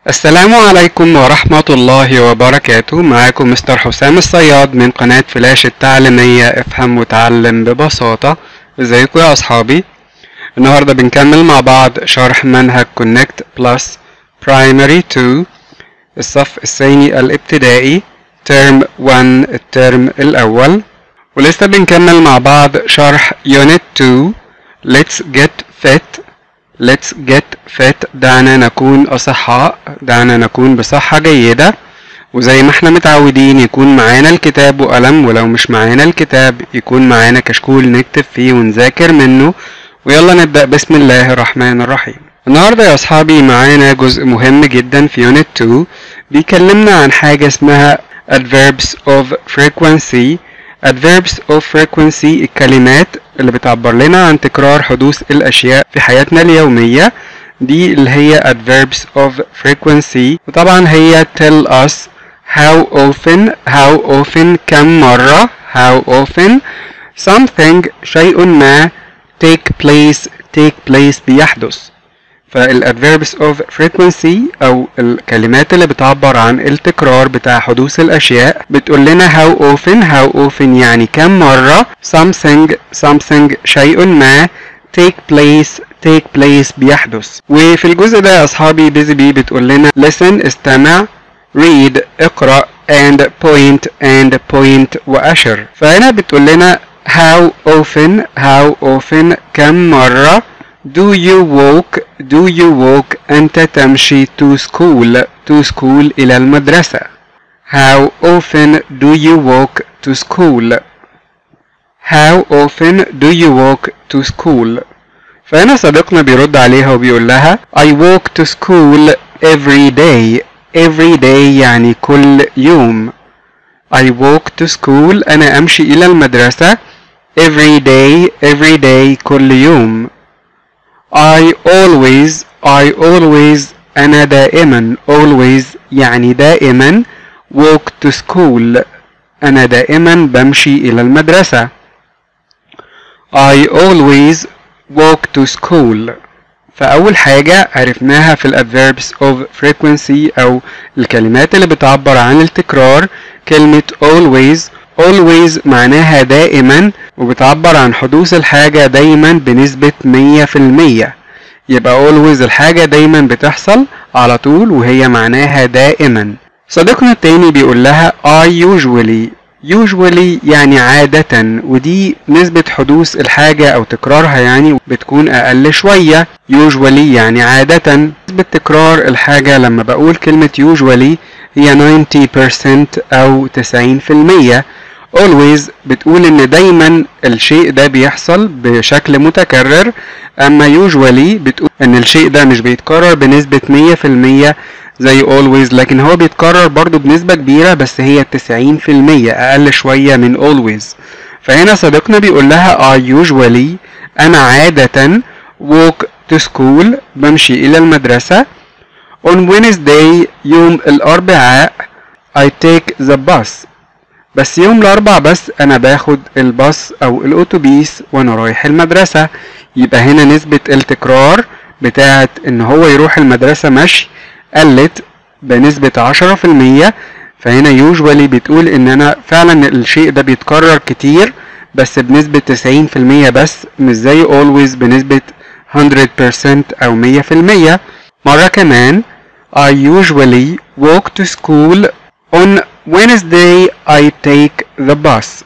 السلام عليكم ورحمة الله وبركاته معاكم مستر حسام الصياد من قناة فلاش التعليمية افهم وتعلم ببساطة ازيكم يا اصحابي النهاردة بنكمل مع بعض شرح منهج كونكت بلس برايمري 2 الصف الثاني الابتدائي ترم 1 الترم الاول ولسه بنكمل مع بعض شرح يونت 2 let's get fit let's get fit دعنا نكون أصحاء دعنا نكون بصحة جيدة وزي ما احنا متعودين يكون معانا الكتاب وقلم ولو مش معانا الكتاب يكون معانا كشكول نكتب فيه ونذاكر منه ويلا نبدأ بسم الله الرحمن الرحيم النهاردة يا أصحابي معانا جزء مهم جدا في يونت 2 بيكلمنا عن حاجة اسمها adverbs of frequency adverbs of frequency الكلمات اللي بتعبر لنا عن تكرار حدوث الأشياء في حياتنا اليومية دي اللي هي adverbs of frequency وطبعا هي tell us how often how often كم مرة how often something شيء ما take place take place بيحدث فالadverbs of frequency او الكلمات اللي بتعبر عن التكرار بتاع حدوث الاشياء بتقول لنا how often how often يعني كم مرة something something شيء ما take place take place بيحدث وفي الجزء ده يا اصحابي بيزي بي بتقول لنا listen استمع read اقرأ and point and point وأشر فهنا بتقول لنا how often how often كم مرة Do you walk do you walk أنت تمشي to school to school إلى المدرسة How often do you walk to school How often do you walk to school فهنا صديقنا بيرد عليها وبيقول لها I walk to school every day every day يعني كل يوم I walk to school أنا أمشي إلى المدرسة every day every day كل يوم I always I always أنا دائما always يعني دائما walk to school أنا دائما بمشي إلى المدرسة I always walk to school فأول حاجة عرفناها في الadverbs of frequency أو الكلمات اللي بتعبر عن التكرار كلمة always always معناها دائما وبتعبر عن حدوث الحاجة دايما بنسبة مية في المية يبقى always الحاجة دايما بتحصل على طول وهي معناها دائما صديقنا التاني بيقول لها I usually usually يعني عادة ودي نسبة حدوث الحاجة أو تكرارها يعني بتكون أقل شوية usually يعني عادة نسبة تكرار الحاجة لما بقول كلمة usually هي 90% أو 90% always بتقول ان دايما الشيء ده بيحصل بشكل متكرر اما usually بتقول ان الشيء ده مش بيتكرر بنسبة 100% زي always لكن هو بيتكرر برضو بنسبة كبيرة بس هي 90% اقل شوية من always فهنا صديقنا بيقول لها I usually انا عادة walk to school بمشي الى المدرسة on Wednesday يوم الاربعاء I take the bus بس يوم الاربع بس انا باخد الباص او الاتوبيس وانا رايح المدرسة يبقى هنا نسبة التكرار بتاعت ان هو يروح المدرسة مشي قلت بنسبة عشرة في المية فهنا يوجوالي بتقول ان انا فعلا الشيء ده بيتكرر كتير بس بنسبة تسعين في المية بس مش زي always بنسبة 100% او مية في المية مرة كمان I usually walk to school on Wednesday I take the bus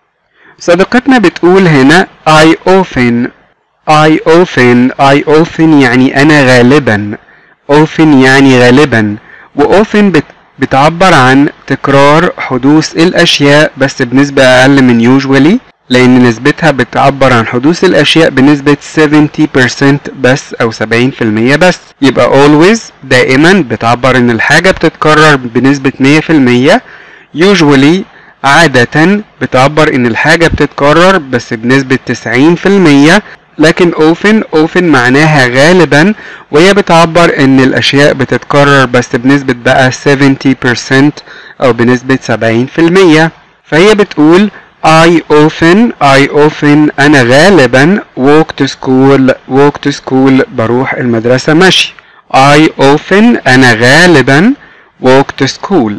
صديقتنا بتقول هنا I often I often I often يعني أنا غالبا often يعني غالبا و often بت بتعبر عن تكرار حدوث الأشياء بس بنسبة أقل من usually لأن نسبتها بتعبر عن حدوث الأشياء بنسبة 70% بس أو 70% بس يبقى always دائما بتعبر إن الحاجة بتتكرر بنسبة 100% usually عادة بتعبر إن الحاجة بتتكرر بس بنسبة 90% لكن often often معناها غالبا وهي بتعبر إن الأشياء بتتكرر بس بنسبة بقى 70% أو بنسبة 70% فهي بتقول I often I often أنا غالبا walk to school walk to school بروح المدرسة مشي I often أنا غالبا walk to school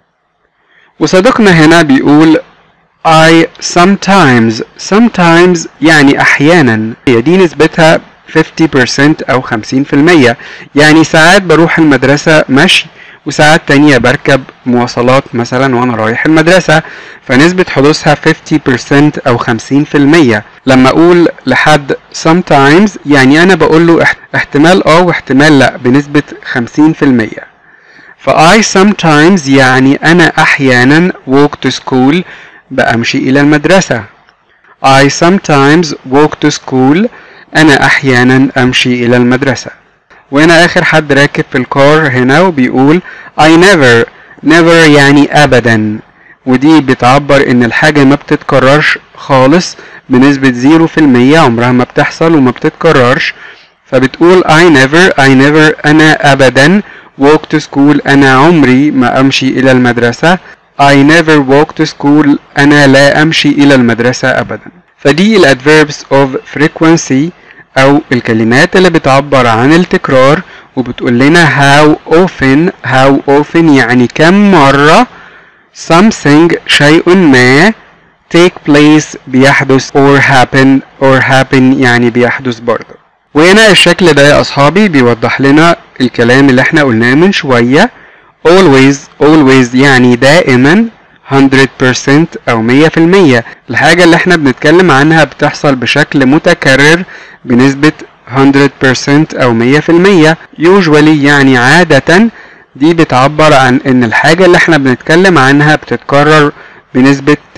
وصديقنا هنا بيقول I sometimes sometimes يعني أحيانا هي دي نسبتها 50% أو 50% يعني ساعات بروح المدرسة مشي وساعات تانية بركب مواصلات مثلا وأنا رايح المدرسة فنسبة حدوثها 50% أو 50% لما أقول لحد sometimes يعني أنا بقول له احتمال آه واحتمال لأ بنسبة 50% ف I sometimes يعني أنا أحيانا walk to school بأمشي إلى المدرسة I sometimes walk to school أنا أحيانا أمشي إلى المدرسة وهنا آخر حد راكب في الكار هنا وبيقول I never never يعني أبدا ودي بتعبر إن الحاجة ما بتتكررش خالص بنسبة زيرو في المية عمرها ما بتحصل وما بتتكررش فبتقول I never I never أنا أبدا walk to school أنا عمري ما أمشي إلى المدرسة I never walk to school أنا لا أمشي إلى المدرسة أبدا فدي ال adverbs of frequency أو الكلمات اللي بتعبر عن التكرار وبتقول لنا how often how often يعني كم مرة something شيء ما take place بيحدث or happen or happen يعني بيحدث برضه وهنا الشكل ده يا أصحابي بيوضح لنا الكلام اللي احنا قلناه من شوية always always يعني دائما 100% أو 100% الحاجة اللي احنا بنتكلم عنها بتحصل بشكل متكرر بنسبة 100% أو 100% usually يعني عادة دي بتعبر عن إن الحاجة اللي احنا بنتكلم عنها بتتكرر بنسبة 90%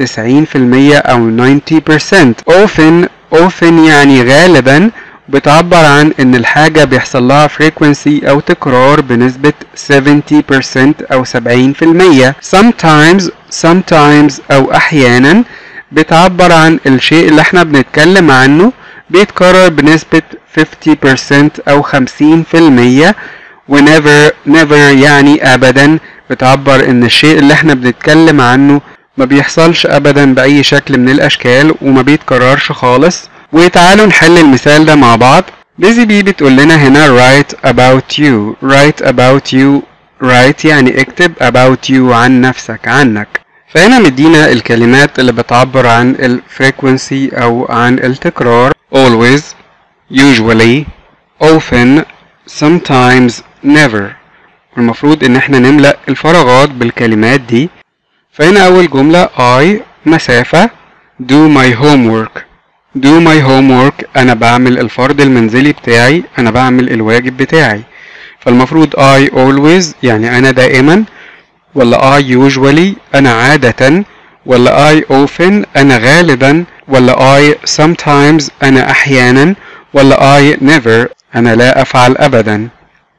أو 90% often often يعني غالبا بتعبر عن ان الحاجة بيحصل لها frequency او تكرار بنسبة 70% او 70% sometimes sometimes او احيانا بتعبر عن الشيء اللي احنا بنتكلم عنه بيتكرر بنسبة 50% او 50% whenever never يعني ابدا بتعبر ان الشيء اللي احنا بنتكلم عنه ما بيحصلش ابدا باي شكل من الاشكال وما بيتكررش خالص وتعالوا نحل المثال ده مع بعض بيزي بي بتقول لنا هنا write about you write about you write يعني اكتب about you عن نفسك عنك فهنا مدينا الكلمات اللي بتعبر عن ال frequency أو عن التكرار always usually often sometimes never والمفروض ان احنا نملأ الفراغات بالكلمات دي فهنا أول جملة I مسافة do my homework do my homework أنا بعمل الفرض المنزلي بتاعي أنا بعمل الواجب بتاعي فالمفروض I always يعني أنا دائما ولا I usually أنا عادة ولا I often أنا غالبا ولا I sometimes أنا أحيانا ولا I never أنا لا أفعل أبدا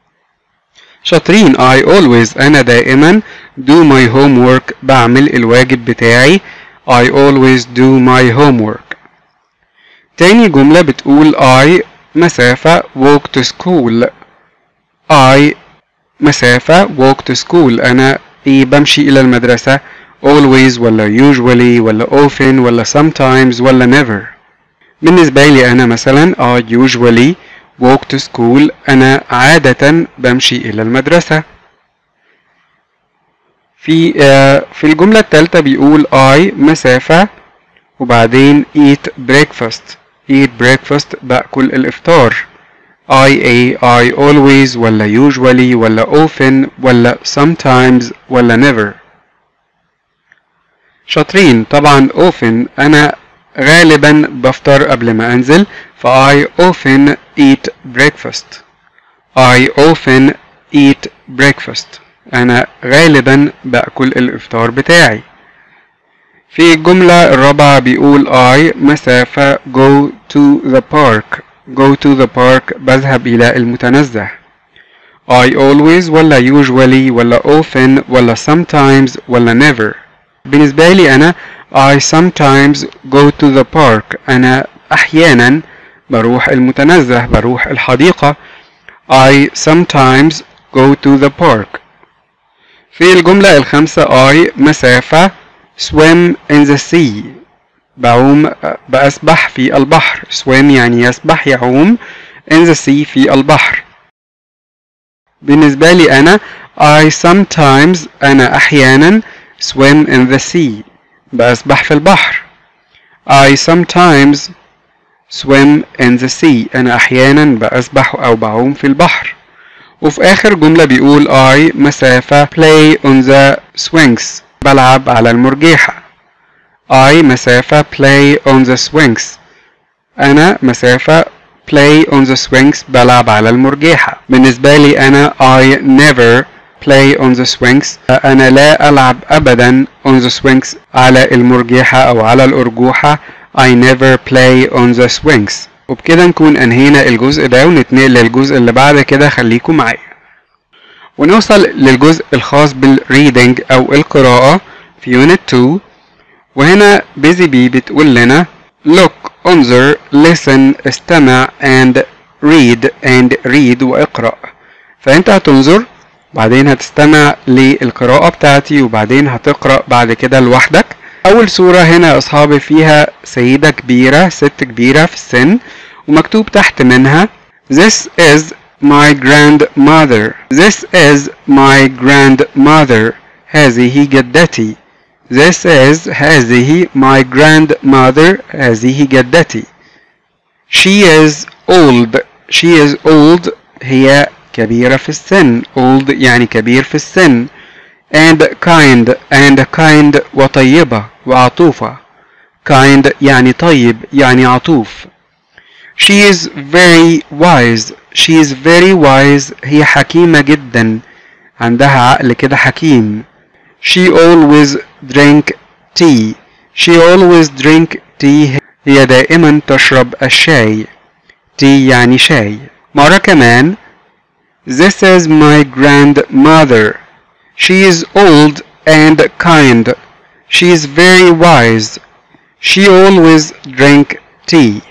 شاطرين I always أنا دائما do my homework بعمل الواجب بتاعي I always do my homework تاني جملة بتقول I مسافة walk to school I مسافة walk to school أنا إيه بمشي إلى المدرسة always ولا usually ولا often ولا sometimes ولا never بالنسبة لي أنا مثلا I usually walk to school أنا عادة بمشي إلى المدرسة في آه في الجملة الثالثة بيقول I مسافة وبعدين eat breakfast eat breakfast بأكل الإفطار I a I always ولا usually ولا often ولا sometimes ولا never شاطرين طبعا often أنا غالبا بفطر قبل ما أنزل ف I often eat breakfast I often eat breakfast أنا غالبا بأكل الإفطار بتاعي في الجملة الرابعة بيقول I مسافة go to the park go to the park بذهب إلى المتنزه I always ولا usually ولا often ولا sometimes ولا never بالنسبة لي أنا I sometimes go to the park أنا أحيانا بروح المتنزه بروح الحديقة I sometimes go to the park في الجملة الخامسة I مسافة swim in the sea بعوم بأسبح في البحر swim يعني يسبح يعوم in the sea في البحر بالنسبة لي أنا I sometimes أنا أحيانا swim in the sea بسبح في البحر I sometimes swim in the sea أنا أحيانا بسبح أو بعوم في البحر وفي آخر جملة بيقول I مسافة play on the swings بلعب على المرجيحة I مسافة play on the swings أنا مسافة play on the swings بلعب على المرجيحة بالنسبة لي أنا I never play on the swings أنا لا ألعب أبدا on the swings على المرجيحة أو على الأرجوحة I never play on the swings وبكده نكون أنهينا الجزء ده ونتنقل للجزء اللي بعد كده خليكم معايا ونوصل للجزء الخاص بالريدنج أو القراءة في يونت 2 وهنا بيزي بي بتقول لنا look انظر listen استمع and read and read واقرأ فأنت هتنظر بعدين هتستمع للقراءة بتاعتي وبعدين هتقرأ بعد كده لوحدك أول صورة هنا يا أصحابي فيها سيدة كبيرة ست كبيرة في السن ومكتوب تحت منها This is my grandmother This is my grandmother هذه جدتي This is هذه my grandmother هذه جدتي She is old She is old هي كبيرة في السن old يعني كبير في السن and kind and kind وطيبة وعطوفة kind يعني طيب يعني عطوف She is very wise She is very wise هي حكيمة جدا عندها عقل كده حكيم She always drink tea She always drink tea هي دائما تشرب الشاي tea يعني شاي مرة كمان This is my grandmother She is old and kind She is very wise She always drink tea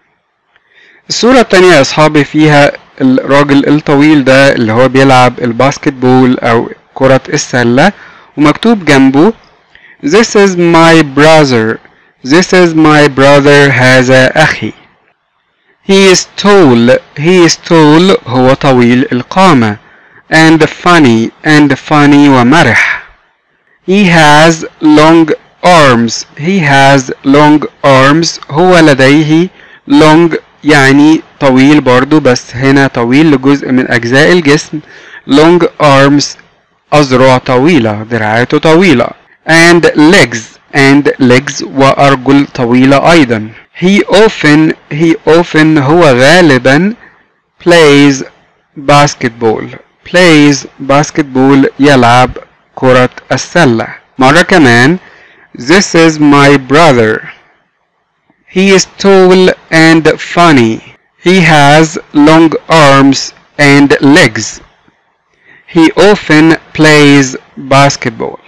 الصورة التانية يا أصحابي فيها الراجل الطويل ده اللي هو بيلعب الباسكت بول أو كرة السلة ومكتوب جنبه This is my brother This is my brother هذا أخي He is tall He is tall هو طويل القامة and funny and funny ومرح He has long arms He has long arms هو لديه long يعني طويل برضو بس هنا طويل لجزء من أجزاء الجسم long arms أذرع طويلة دراعاته طويلة and legs and legs وأرجل طويلة أيضا he often he often هو غالبا plays basketball plays basketball يلعب كرة السلة مرة كمان this is my brother he is tall and funny he has long arms and legs he often plays basketball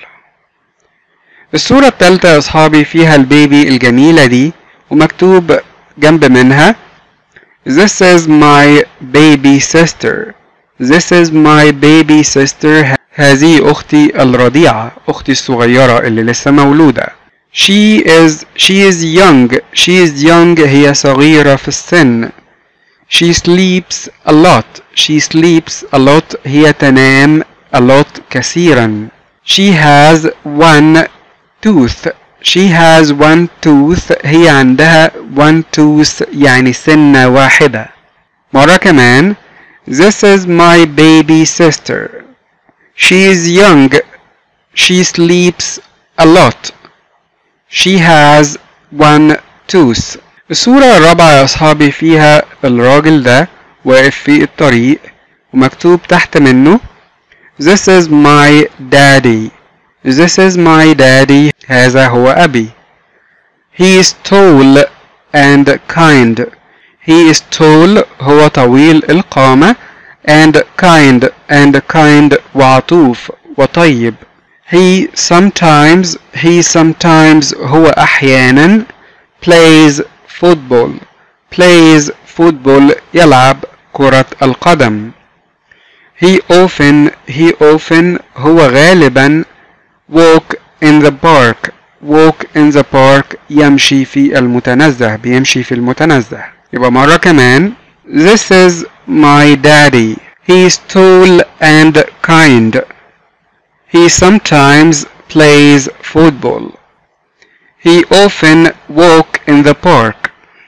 الصورة التالتة يا أصحابي فيها البيبي الجميلة دي ومكتوب جنب منها This is my baby sister This is my baby sister هذه أختي الرضيعة أختي الصغيرة اللي لسه مولودة She is she is young she is young هي صغيرة في السن She sleeps a lot she sleeps a lot هي تنام a lot كثيرا She has one tooth she has one tooth هي عندها one tooth يعني سنة واحدة مرة كمان This is my baby sister She is young She sleeps a lot She has one tooth الصورة الرابعة يا أصحابي فيها الراجل ده واقف في الطريق ومكتوب تحت منه This is my daddy This is my daddy هذا هو أبي He is tall and kind He is tall هو طويل القامة and kind and kind وعطوف وطيب He sometimes he sometimes هو أحيانا plays football plays football يلعب كرة القدم He often he often هو غالبا walk in the park walk in the park يمشي في المتنزه بيمشي في المتنزه يبقى مرة كمان This is my daddy He is tall and kind. He sometimes plays football. He often walk in the park.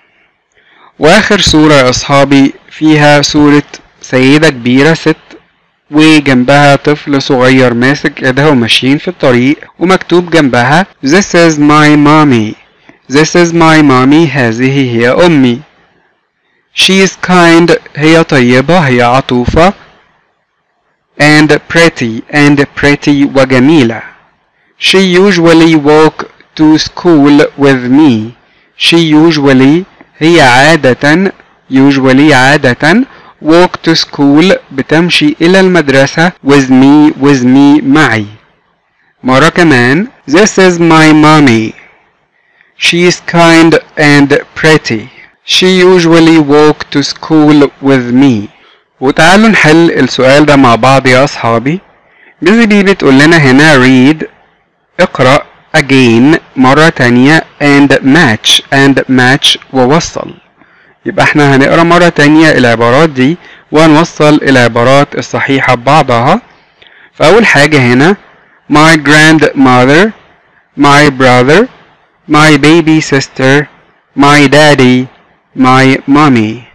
وآخر صورة يا أصحابي فيها صورة سيدة كبيرة ست وجنبها طفل صغير ماسك ايدها وماشيين في الطريق ومكتوب جنبها This is my mommy This is my mommy هذه هي أمي She is kind هي طيبة هي عطوفة and pretty and pretty وجميلة She usually walk to school with me She usually هي عادة usually عادة walk to school بتمشي إلى المدرسة with me with me معي مرة كمان This is my mommy She is kind and pretty She usually walk to school with me وتعالوا نحل السؤال ده مع بعض يا أصحابي بيزي بي بتقول لنا هنا read اقرأ again مرة تانية and match and match ووصل يبقى احنا هنقرا مرة تانية العبارات دي وهنوصل العبارات الصحيحة ببعضها فأول حاجة هنا my grandmother my brother my baby sister my daddy my mommy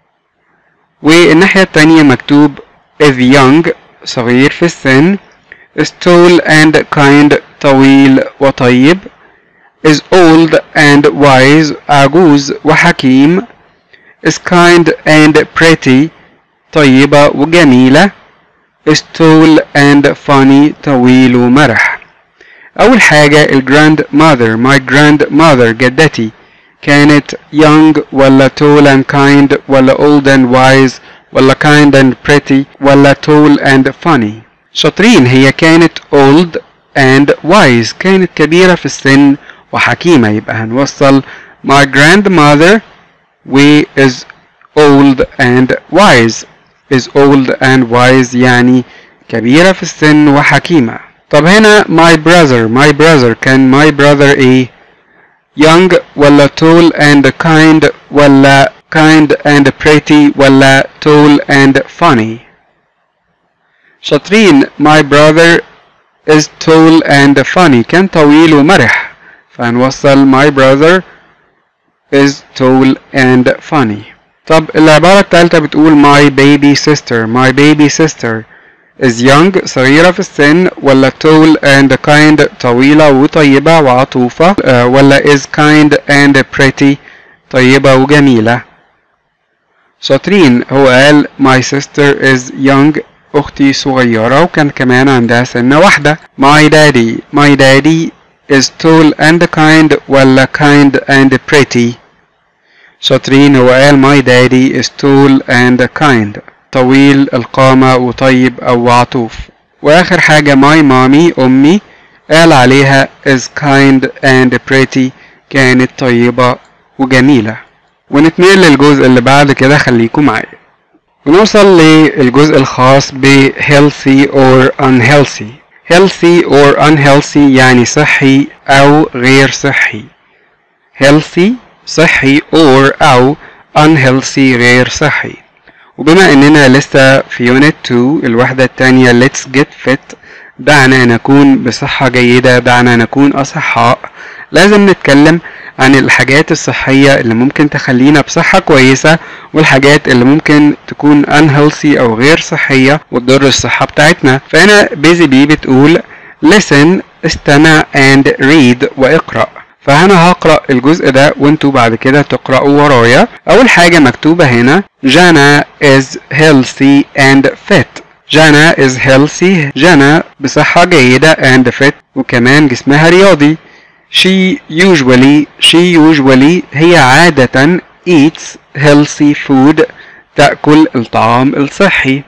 والناحية التانية مكتوب is young صغير في السن is tall and kind طويل وطيب is old and wise عجوز وحكيم is kind and pretty طيبة وجميلة is tall and funny طويل ومرح أول حاجة ال grandmother my grandmother جدتي كانت young ولا tall and kind ولا old and wise ولا kind and pretty ولا tall and funny شاطرين هي كانت old and wise كانت كبيرة في السن وحكيمة يبقى هنوصل my grandmother و is old and wise is old and wise يعني كبيرة في السن وحكيمة طب هنا my brother my brother كان my brother ايه young ولا tall and kind ولا kind and pretty ولا tall and funny شاطرين my brother is tall and funny كان طويل ومرح فهنوصل my brother is tall and funny طب العبارة التالتة بتقول my baby sister my baby sister is young صغيرة في السن ولا tall and kind طويلة وطيبة وعطوفة uh, ولا is kind and pretty طيبة وجميلة شاطرين هو قال my sister is young أختي صغيرة وكان كمان عندها سنة واحدة my daddy my daddy is tall and kind ولا kind and pretty شاطرين هو قال my daddy is tall and kind طويل القامة وطيب أو عطوف وآخر حاجة my mommy أمي قال عليها is kind and pretty كانت طيبة وجميلة ونتنقل للجزء اللي بعد كده خليكم معايا ونوصل للجزء الخاص ب healthy or unhealthy healthy or unhealthy يعني صحي أو غير صحي healthy صحي or أو unhealthy غير صحي وبما اننا لسه في يونت 2 الوحدة التانية let's get fit دعنا نكون بصحة جيدة دعنا نكون أصحاء لازم نتكلم عن الحاجات الصحية اللي ممكن تخلينا بصحة كويسة والحاجات اللي ممكن تكون unhealthy أو غير صحية وتضر الصحة بتاعتنا فهنا بيزي بي بتقول listen استمع and read واقرأ فأنا هقرأ الجزء ده وانتوا بعد كده تقرأوا ورايا أول حاجة مكتوبة هنا جانا is healthy and fit جانا is healthy جانا بصحة جيدة and fit وكمان جسمها رياضي she usually she usually هي عادة eats healthy food تأكل الطعام الصحي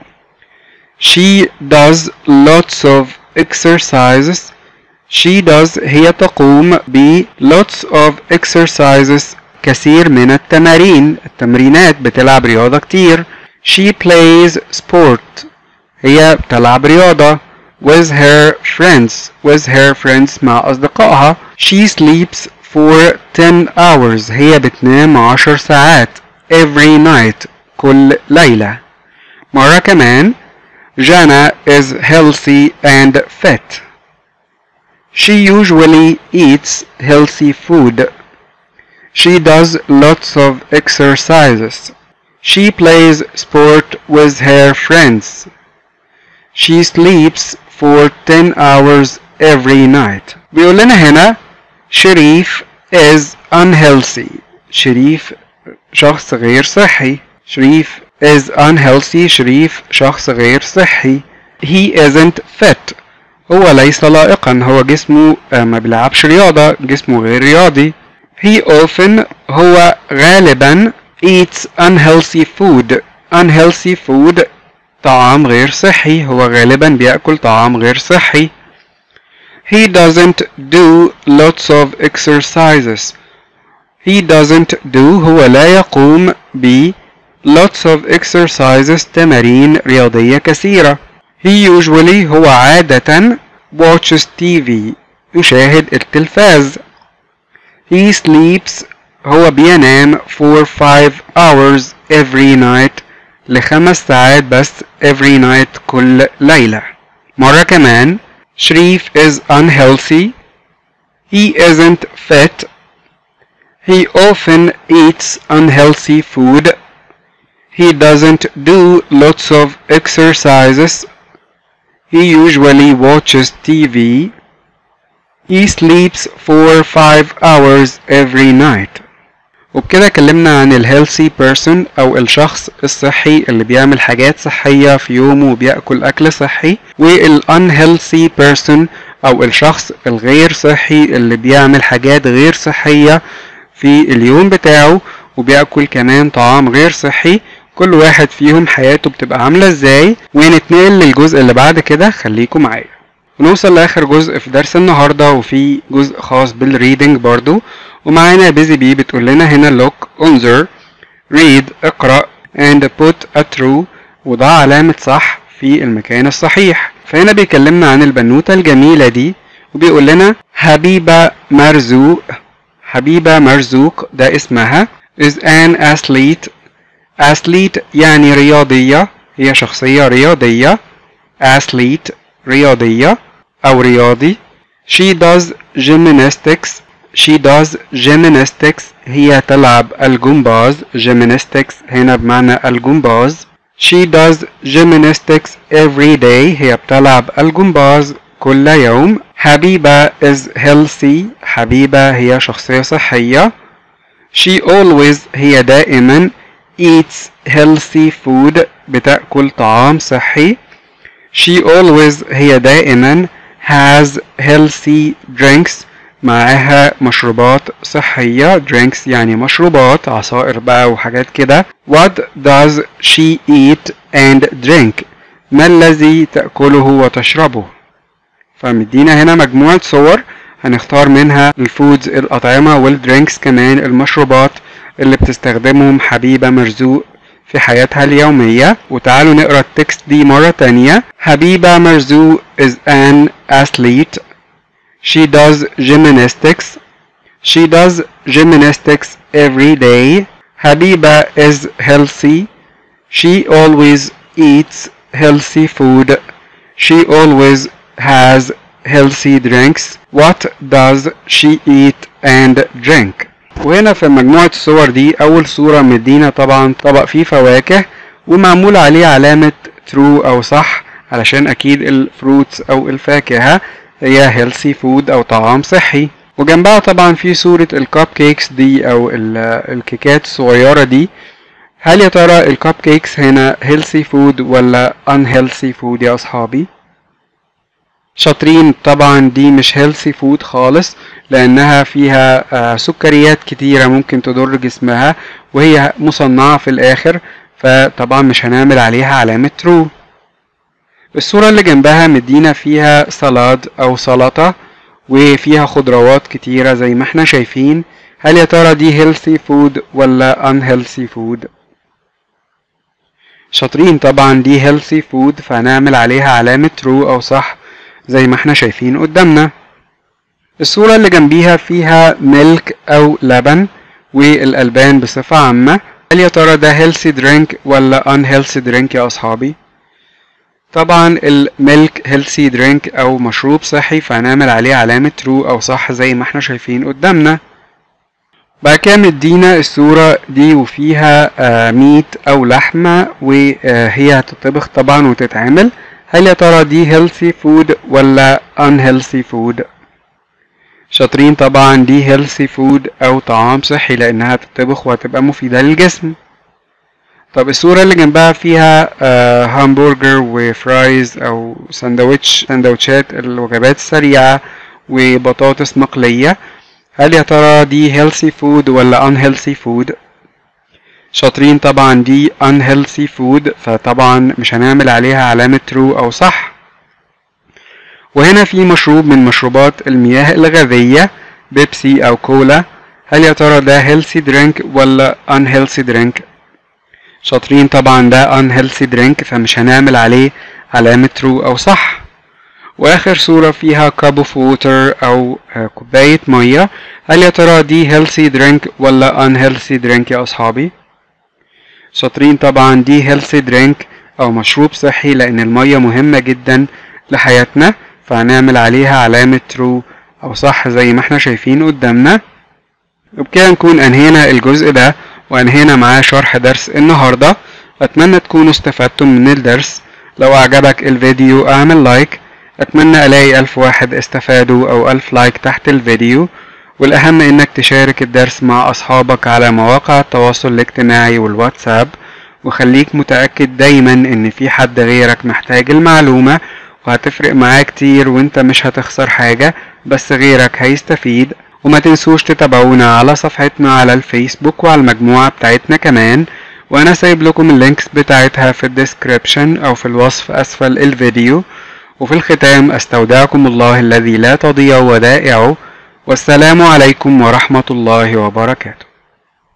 she does lots of exercises she does هي تقوم ب lots of exercises كثير من التمارين التمرينات بتلعب رياضة كتير she plays sport هي بتلعب رياضة with her friends with her friends مع أصدقائها she sleeps for 10 hours هي بتنام 10 ساعات every night كل ليلة مرة كمان Jana is healthy and fit. She usually eats healthy food. She does lots of exercises. She plays sport with her friends. She sleeps for 10 hours every night. بيقول لنا هنا شريف is unhealthy. شريف شخص غير صحي. شريف is unhealthy. شريف شخص غير صحي. He isn't fit. هو ليس لائقا هو جسمه ما بيلعبش رياضة جسمه غير رياضي he often هو غالبا eats unhealthy food unhealthy food طعام غير صحي هو غالبا بيأكل طعام غير صحي he doesn't do lots of exercises he doesn't do هو لا يقوم ب lots of exercises تمارين رياضية كثيرة he usually هو عادة watches TV يشاهد التلفاز he sleeps هو بينام for 5 hours every night لخمس ساعات بس every night كل ليلة مرة كمان شريف is unhealthy he isn't fit he often eats unhealthy food he doesn't do lots of exercises he usually watches TV. He sleeps for 5 hours every night. وبكده اتكلمنا عن الهيلثي بيرسون او الشخص الصحي اللي بيعمل حاجات صحية في يومه وبياكل اكل صحي والانهيلثي بيرسون او الشخص الغير صحي اللي بيعمل حاجات غير صحية في اليوم بتاعه وبياكل كمان طعام غير صحي كل واحد فيهم حياته بتبقى عاملة ازاي ونتنقل للجزء اللي بعد كده خليكم معايا ونوصل لاخر جزء في درس النهارده وفي جزء خاص بالريدنج برضو ومعانا بيزي بي بتقول لنا هنا look انظر read اقرأ and put a true وضع علامة صح في المكان الصحيح فهنا بيكلمنا عن البنوتة الجميلة دي وبيقول لنا حبيبة مرزوق حبيبة مرزوق ده اسمها is an athlete athlete يعني رياضية هي شخصية رياضية athlete رياضية أو رياضي she does gymnastics she does gymnastics هي تلعب الجمباز gymnastics هنا بمعنى الجمباز she does gymnastics every day هي بتلعب الجمباز كل يوم حبيبة is healthy حبيبة هي شخصية صحية she always هي دائما eats healthy food بتأكل طعام صحي she always هي دائما has healthy drinks معاها مشروبات صحية drinks يعني مشروبات عصائر بقى وحاجات كده what does she eat and drink ما الذي تأكله وتشربه فمدينا هنا مجموعة صور هنختار منها الفودز الأطعمة والدرينكس كمان المشروبات اللي بتستخدمهم حبيبة مرزوق في حياتها اليومية وتعالوا نقرا التكست دي مرة تانية حبيبة مرزوق is an athlete she does gymnastics she does gymnastics every day حبيبة is healthy she always eats healthy food she always has healthy drinks what does she eat and drink وهنا في مجموعة الصور دي أول صورة مدينا طبعا طبق فيه فواكه ومعمول عليه علامة true أو صح علشان أكيد الفروتس أو الفاكهة هي healthy food أو طعام صحي وجنبها طبعا في صورة الكاب كيكس دي أو الكيكات الصغيرة دي هل يا ترى الكاب كيكس هنا healthy food ولا unhealthy food يا أصحابي؟ شاطرين طبعا دي مش healthy food خالص لأنها فيها سكريات كتيرة ممكن تضر جسمها وهي مصنعة في الآخر فطبعا مش هنعمل عليها علامة true الصورة اللي جنبها مدينا فيها سلاد أو سلطة وفيها خضروات كتيرة زي ما احنا شايفين هل يا ترى دي healthy food ولا unhealthy food شاطرين طبعا دي healthy food فهنعمل عليها علامة true أو صح زي ما احنا شايفين قدامنا الصورة اللي جنبيها فيها ميلك أو لبن والألبان بصفة عامة هل يا ترى ده healthy drink ولا unhealthy drink يا أصحابي؟ طبعا الميلك healthy drink أو مشروب صحي فهنعمل عليه علامة true أو صح زي ما احنا شايفين قدامنا بعد كده مدينا الصورة دي وفيها آه ميت أو لحمة وهي هتطبخ طبعا وتتعمل هل يا ترى دي healthy food ولا unhealthy food؟ شاطرين طبعا دي healthy food أو طعام صحي لأنها تطبخ وهتبقى مفيدة للجسم طب الصورة اللي جنبها فيها آه همبرجر وفرايز أو سندوتش سندوتشات الوجبات السريعة وبطاطس مقلية هل يا ترى دي healthy food ولا unhealthy food؟ شاطرين طبعا دي unhealthy food فطبعا مش هنعمل عليها علامة true أو صح وهنا في مشروب من مشروبات المياه الغازية بيبسي أو كولا هل يا ترى ده healthy drink ولا unhealthy drink شاطرين طبعا ده unhealthy drink فمش هنعمل عليه علامة true أو صح وآخر صورة فيها cup of water أو كوباية مية هل يا ترى دي healthy drink ولا unhealthy drink يا أصحابي شاطرين طبعا دي healthy drink أو مشروب صحي لأن المية مهمة جدا لحياتنا فهنعمل عليها علامة true أو صح زي ما احنا شايفين قدامنا وبكده نكون أنهينا الجزء ده وأنهينا معاه شرح درس النهاردة أتمنى تكونوا استفدتم من الدرس لو أعجبك الفيديو أعمل لايك أتمنى ألاقي ألف واحد استفادوا أو ألف لايك تحت الفيديو والأهم إنك تشارك الدرس مع أصحابك على مواقع التواصل الاجتماعي والواتساب وخليك متأكد دايما إن في حد غيرك محتاج المعلومة وهتفرق معاه كتير وانت مش هتخسر حاجة بس غيرك هيستفيد وما تنسوش تتابعونا على صفحتنا على الفيسبوك وعلى المجموعة بتاعتنا كمان وانا سايب لكم اللينكس بتاعتها في الديسكريبشن او في الوصف اسفل الفيديو وفي الختام استودعكم الله الذي لا تضيع ودائعه والسلام عليكم ورحمة الله وبركاته